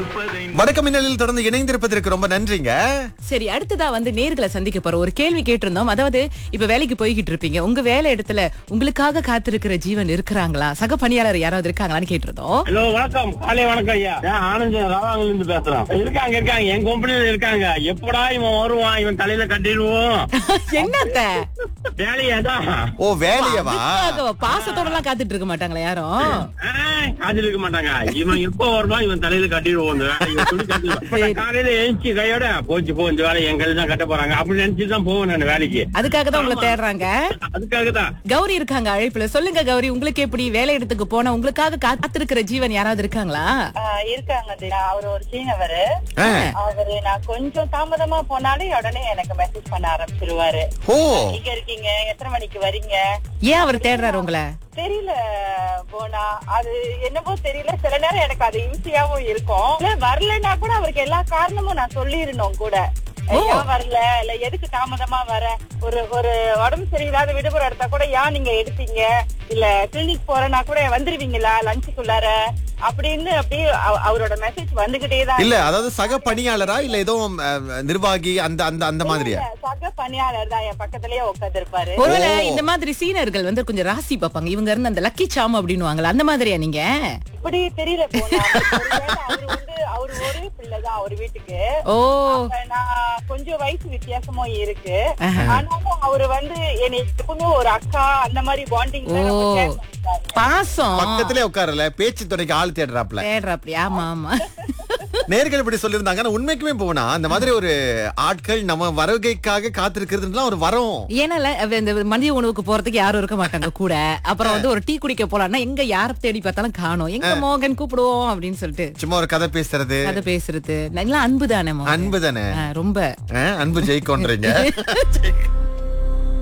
வணக்கம் மின்னலில் தொடர்ந்து இணைந்திருப்பதற்கு ரொம்ப நன்றிங்க சரி அடுத்ததா வந்து நேர்களை சந்திக்க போறோம் ஒரு கேள்வி கேட்டிருந்தோம் அதாவது இப்ப வேலைக்கு போய்கிட்டு இருப்பீங்க உங்க வேலை இடத்துல உங்களுக்காக காத்திருக்கிற ஜீவன் இருக்கிறாங்களா சக பணியாளர் யாராவது இருக்காங்களான்னு கேட்டிருந்தோம் ஹலோ வணக்கம் காலை வணக்கம் ஐயா நான் ஆனந்த் ராவாங்கல இருந்து பேசுறேன் இருக்காங்க இருக்காங்க என் கம்பெனில இருக்காங்க எப்படா இவன் வருவான் இவன் தலையில கட்டிடுவோம் என்னத்த வேலையாதான் ஓ வேலையவா அதுக்காகவா? பாசத்தோட எல்லாம் காத்துட்டு இருக்க மாட்டாங்களா யாரும் காதில் இருக்க மாட்டாங்க இவன் எப்ப வருவான் இவன் தலையில கட்டிடுவோம் இந்த வேலையை சொல்லி கட்டிடுவோம். காலையில எழுச்சி கையோட போச்சு போ இந்த வேலை எங்க தான் கட்ட போறாங்க அப்படி நினைச்சு தான் போவேன் நான் வேலைக்கு அதுக்காக தான் உங்களை தேடுறாங்க அதுக்காக தான் கௌரி இருக்காங்க அழைப்புல சொல்லுங்க கௌரி உங்களுக்கு எப்படி வேலை இடத்துக்கு போனா உங்களுக்காக காத்திருக்கிற ஜீவன் யாராவது இருக்காங்களா ஆஹ் இருக்காங்க தினா. அவரு ஒரு சீனவரு ஆ. அவரு நான் கொஞ்சம் தாமதமா போனாலே உடனே எனக்கு மெசேஜ் பண்ண ஆரம்பிச்சிருவாரு ஓ எங்க இருக்கீங்க எத்தனை மணிக்கு வரீங்க ஏன் அவர் தேடுறாரு உங்களை தெரியல போனா அது என்னவோ தெரியல சில நேரம் எனக்கு அது ஈஸியாவும் இருக்கும் இல்ல வரலன்னா கூட அவருக்கு எல்லா காரணமும் நான் சொல்லிருந்தோம் கூட ஏன் வரல இல்ல எதுக்கு தாமதமா வர ஒரு ஒரு உடம்பு சரியில்லாத விடுமுறை எடுத்தா கூட ஏன் நீங்க எடுத்தீங்க இல்ல கிளினிக் போறேன்னா கூட வந்துருவீங்களா லஞ்சுக்குள்ளார அப்படின்னு அப்படியே அவ- அவரோட மெசேஜ் வந்துகிட்டே தான் இல்ல அதாவது சக பணியாளரா இல்ல ஏதோ அஹ், நிர்வாகி அந்த அந்த அந்த மாதிரியா இல்ல, சக பணியாளர் தான் என் பக்கத்துலயே உட்கார்ந்து இருப்பாரு ஒருவேளை இந்த மாதிரி சீனர்கள் வந்து கொஞ்சம் ராசி பார்ப்பாங்க இவங்க இருந்து அந்த லக்கி சாம் அப்படின்னுவாங்களா அந்த மாதிரியா நீங்க இப்படி தெரியல போனா ஒருவேளை அவரு வந்து அவரு ஒரே பிள்ளைதான் அவர் வீட்டுக்கு ஓ அப்ப நான் கொஞ்சம் வயசு வித்தியாசமும் இருக்கு ஆனாலும் அவரு வந்து என்னை எப்பவுமே ஒரு அக்கா அந்த மாதிரி பாண்டிங் ஓ. பாசம் பக்கத்திலே உட்காரல பேச்சு துணைக்கு ஆள் தேடுறாப்ல தேடுறாப்படி ஆமா ஆமா நேர்கள் இப்படி சொல்லியிருந்தாங்க ஆனா உண்மைக்குமே போனா அந்த மாதிரி ஒரு ஆட்கள் நம்ம வருகைக்காக காத்திருக்கிறதுலாம் ஒரு வரம் ஏன்னா அவ இந்த மதிய உணவுக்கு போறதுக்கு யாரும் இருக்க மாட்டாங்க கூட அப்புறம் வந்து ஒரு டீ குடிக்க போலாம்னா எங்க யார தேடி பார்த்தாலும் காணோம் எங்க மோகன் கூப்பிடுவோம் அப்படின்னு சொல்லிட்டு சும்மா ஒரு கதை பேசுறது கதை பேசுறது நல்லா அன்பு தானே அன்பு தானே ரொம்ப அஹ், அன்பு ஜெயிக்கோன்றீங்க